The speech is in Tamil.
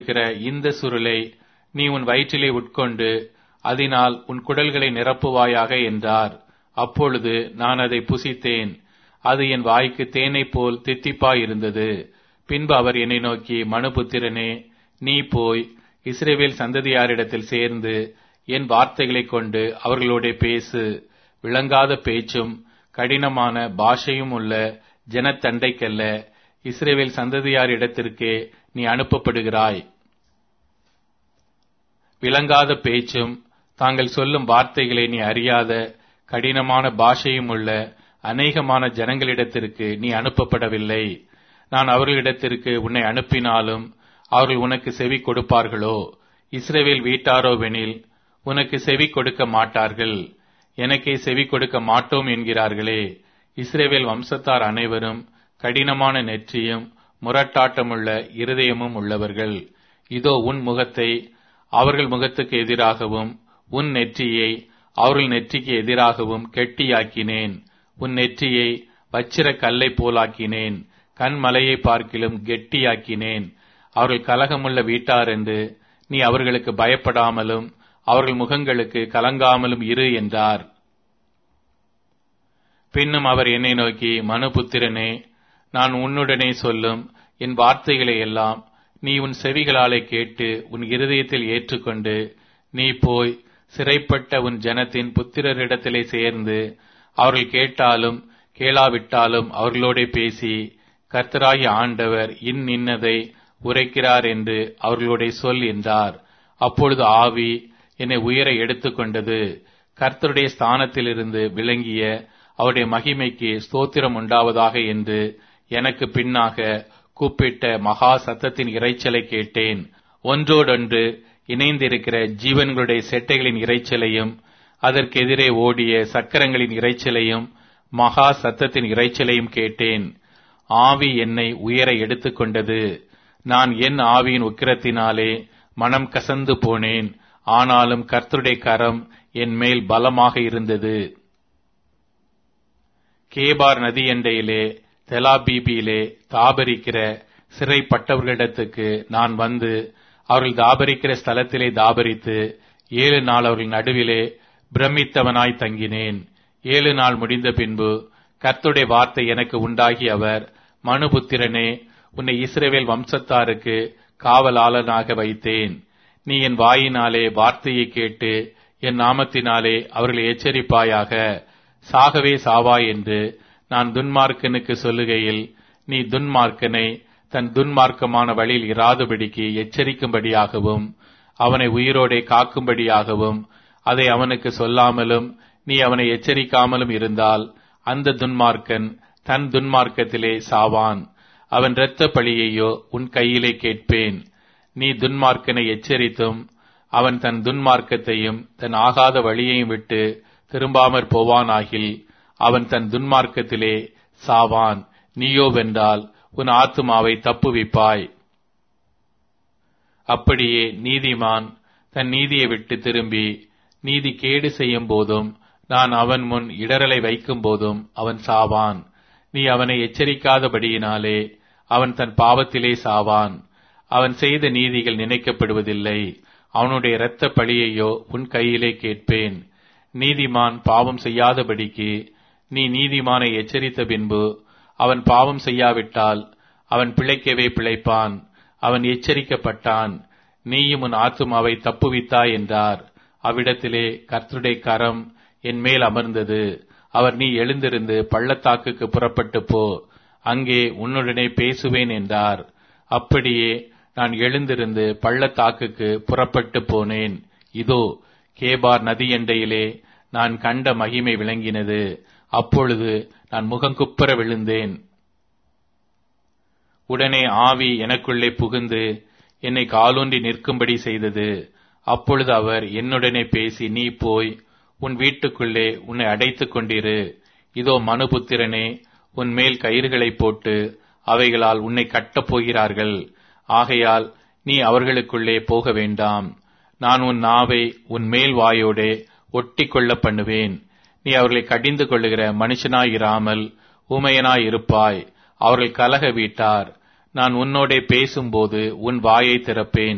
இருக்கிற இந்த சுருளை நீ உன் வயிற்றிலே உட்கொண்டு அதனால் உன் குடல்களை நிரப்புவாயாக என்றார் அப்பொழுது நான் அதை புசித்தேன் அது என் வாய்க்கு தேனைப் போல் தித்திப்பாய் இருந்தது பின்பு அவர் என்னை நோக்கி மனுபுத்திரனே நீ போய் இஸ்ரேவேல் சந்ததியாரிடத்தில் சேர்ந்து என் வார்த்தைகளைக் கொண்டு அவர்களோட பேசு விளங்காத பேச்சும் கடினமான பாஷையும் உள்ள ஜனத்தண்டைக்கல்ல இஸ்ரேவேல் சந்ததியாரிடத்திற்கே நீ அனுப்பப்படுகிறாய் விளங்காத பேச்சும் தாங்கள் சொல்லும் வார்த்தைகளை நீ அறியாத கடினமான பாஷையும் உள்ள அநேகமான ஜனங்களிடத்திற்கு நீ அனுப்பப்படவில்லை நான் அவர்களிடத்திற்கு உன்னை அனுப்பினாலும் அவர்கள் உனக்கு செவி கொடுப்பார்களோ இஸ்ரேவேல் வீட்டாரோவெனில் உனக்கு செவி கொடுக்க மாட்டார்கள் எனக்கே செவி கொடுக்க மாட்டோம் என்கிறார்களே இஸ்ரேவேல் வம்சத்தார் அனைவரும் கடினமான நெற்றியும் முரட்டாட்டமுள்ள இருதயமும் உள்ளவர்கள் இதோ உன் முகத்தை அவர்கள் முகத்துக்கு எதிராகவும் உன் நெற்றியை அவர்கள் நெற்றிக்கு எதிராகவும் கெட்டியாக்கினேன் உன் நெற்றியை வச்சிர கல்லை போலாக்கினேன் கண்மலையை பார்க்கிலும் கெட்டியாக்கினேன் அவர்கள் கலகமுள்ள வீட்டார் என்று நீ அவர்களுக்கு பயப்படாமலும் அவர்கள் முகங்களுக்கு கலங்காமலும் இரு என்றார் பின்னும் அவர் என்னை நோக்கி மனுபுத்திரனே நான் உன்னுடனே சொல்லும் என் வார்த்தைகளை எல்லாம் நீ உன் செவிகளாலே கேட்டு உன் இருதயத்தில் ஏற்றுக்கொண்டு நீ போய் சிறைப்பட்ட உன் ஜனத்தின் புத்திரரிடத்திலே சேர்ந்து அவர்கள் கேட்டாலும் கேளாவிட்டாலும் அவர்களோட பேசி கர்த்தராகி ஆண்டவர் இன் இன்னதை உரைக்கிறார் என்று அவர்களோட சொல் என்றார் அப்பொழுது ஆவி என்னை உயர எடுத்துக்கொண்டது கர்த்தருடைய ஸ்தானத்திலிருந்து விளங்கிய அவருடைய மகிமைக்கு ஸ்தோத்திரம் உண்டாவதாக என்று எனக்கு பின்னாக கூப்பிட்ட மகா சத்தத்தின் இறைச்சலை கேட்டேன் ஒன்றோடொன்று இணைந்திருக்கிற ஜீவன்களுடைய செட்டைகளின் இறைச்சலையும் அதற்கெதிரே ஓடிய சக்கரங்களின் இறைச்சலையும் மகா சத்தத்தின் இறைச்சலையும் கேட்டேன் ஆவி என்னை உயர எடுத்துக்கொண்டது நான் என் ஆவியின் உக்கிரத்தினாலே மனம் கசந்து போனேன் ஆனாலும் கர்த்தருடைய கரம் என் மேல் பலமாக இருந்தது கேபார் நதி எண்டையிலே தெலாபீபியிலே தாபரிக்கிற சிறைப்பட்டவர்களிடத்துக்கு நான் வந்து அவர்கள் தாபரிக்கிற ஸ்தலத்திலே தாபரித்து ஏழு நாள் அவர்கள் நடுவிலே பிரமித்தவனாய் தங்கினேன் ஏழு நாள் முடிந்த பின்பு கர்த்துடைய வார்த்தை எனக்கு உண்டாகி அவர் மனுபுத்திரனே உன்னை இஸ்ரேவேல் வம்சத்தாருக்கு காவலாளனாக வைத்தேன் நீ என் வாயினாலே வார்த்தையை கேட்டு என் நாமத்தினாலே அவர்களை எச்சரிப்பாயாக சாகவே சாவாய் என்று நான் துன்மார்க்கனுக்கு சொல்லுகையில் நீ துன்மார்க்கனை தன் துன்மார்க்கமான வழியில் இராதபடிக்கு எச்சரிக்கும்படியாகவும் அவனை உயிரோடே காக்கும்படியாகவும் அதை அவனுக்கு சொல்லாமலும் நீ அவனை எச்சரிக்காமலும் இருந்தால் அந்த துன்மார்க்கன் தன் துன்மார்க்கத்திலே சாவான் அவன் இரத்த பழியையோ உன் கையிலே கேட்பேன் நீ துன்மார்க்கனை எச்சரித்தும் அவன் தன் துன்மார்க்கத்தையும் தன் ஆகாத வழியையும் விட்டு திரும்பாமற் போவானாகில் அவன் தன் துன்மார்க்கத்திலே சாவான் நீயோ வென்றால் உன் ஆத்துமாவை தப்புவிப்பாய் அப்படியே நீதிமான் தன் நீதியை விட்டு திரும்பி நீதி கேடு செய்யும் போதும் நான் அவன் முன் இடரலை வைக்கும் போதும் அவன் சாவான் நீ அவனை எச்சரிக்காதபடியினாலே அவன் தன் பாவத்திலே சாவான் அவன் செய்த நீதிகள் நினைக்கப்படுவதில்லை அவனுடைய இரத்த பழியையோ உன் கையிலே கேட்பேன் நீதிமான் பாவம் செய்யாதபடிக்கு நீ நீதிமானை எச்சரித்த பின்பு அவன் பாவம் செய்யாவிட்டால் அவன் பிழைக்கவே பிழைப்பான் அவன் எச்சரிக்கப்பட்டான் நீயும் உன் ஆத்துமாவை தப்புவித்தாய் என்றார் அவ்விடத்திலே கர்த்தருடைய கரம் என் மேல் அமர்ந்தது அவர் நீ எழுந்திருந்து பள்ளத்தாக்குக்கு புறப்பட்டு போ அங்கே உன்னுடனே பேசுவேன் என்றார் அப்படியே நான் எழுந்திருந்து பள்ளத்தாக்குக்கு புறப்பட்டு போனேன் இதோ கேபார் நதியண்டையிலே நான் கண்ட மகிமை விளங்கினது அப்பொழுது நான் முகங்குப்புற விழுந்தேன் உடனே ஆவி எனக்குள்ளே புகுந்து என்னை காலூன்றி நிற்கும்படி செய்தது அப்பொழுது அவர் என்னுடனே பேசி நீ போய் உன் வீட்டுக்குள்ளே உன்னை அடைத்துக் கொண்டிரு இதோ மனுபுத்திரனே உன் மேல் கயிறுகளை போட்டு அவைகளால் உன்னை கட்டப் போகிறார்கள் ஆகையால் நீ அவர்களுக்குள்ளே போக வேண்டாம் நான் உன் நாவை உன் மேல் வாயோடே ஒட்டி கொள்ள பண்ணுவேன் நீ அவர்களை கடிந்து கொள்ளுகிற மனுஷனாயிராமல் ஊமையனாயிருப்பாய் அவர்கள் கலக வீட்டார் நான் உன்னோடே பேசும்போது உன் வாயை திறப்பேன்